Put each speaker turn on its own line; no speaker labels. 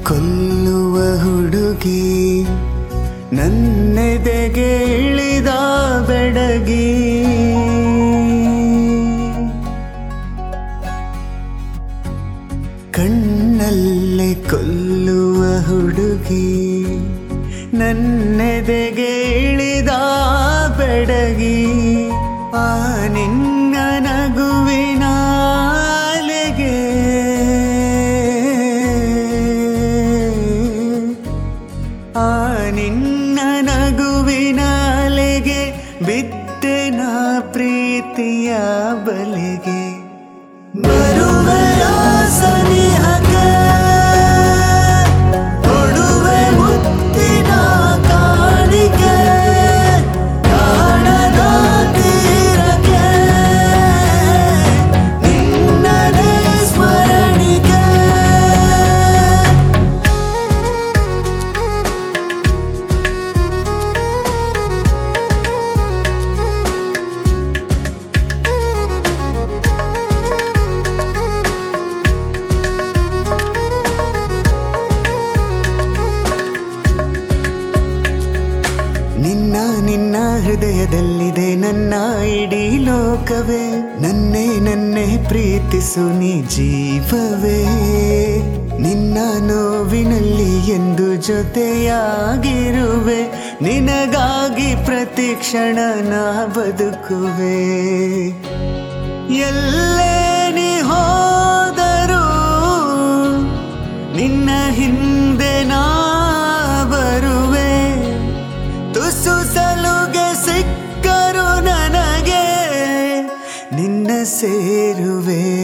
ಕೊಲ್ಲುವ ಹುಡುಗಿ ನನ್ನೆದೆಗೆ ಇಳಿದ ಬೆಡಗಿ ಕಣ್ಣಲ್ಲೇ ಕೊಲ್ಲುವ ಹುಡುಗಿ ನನ್ನೆದೆಗೆ ಇಳಿದ ಬೆಡಗಿ ಆ ನಿನ್ನ ನಗುವಿನ ಅಲೆಗೆ ಆ ನಿನ್ನ ನಗುವಿನ ಅಲೆಗೆ ಬಿದ್ದೆನ ಪ್ರೀತಿಯ ಬಲೆಗೆ ಬರುವೆಯ ಸನಿಹಕ್ಕೆ ಕೊಡುವೆ ಮುತ್ತಿನ ಕಾಣಿಕೆ ಕಾಣದ ತೀರಕ್ಕೆ ನಿನ್ನದೇ ಸ್ಮರಣಿಕೆ ನಿನ್ನ ನಿನ್ನ ಹೃದಯದಲ್ಲಿದೆ ನನ್ನ ಇಡೀ ಲೋಕವೇ ನನ್ನೇ ನನ್ನೇ ಪ್ರೀತಿಸು ನೀ ಜೀವವೇ ನಿನ್ನ ನೋವಿನಲ್ಲಿ ಎಂದು ಜೊತೆಯಾಗಿರುವೆ ನಿನಗಾಗಿ ಪ್ರತಿ ಕ್ಷಣ ನಾ ಬದುಕುವೆ ಎಲ್ಲೇ ನೀ ಹೋದರೂ ನಿನ್ನ ಹಿಂದೆ ನಾ ಬರುವೆ ತುಸು ಸಲುಗೆ ಸಿಕ್ಕರು ನನಗೆ ನಿನ್ನ ಸೇರುವೆ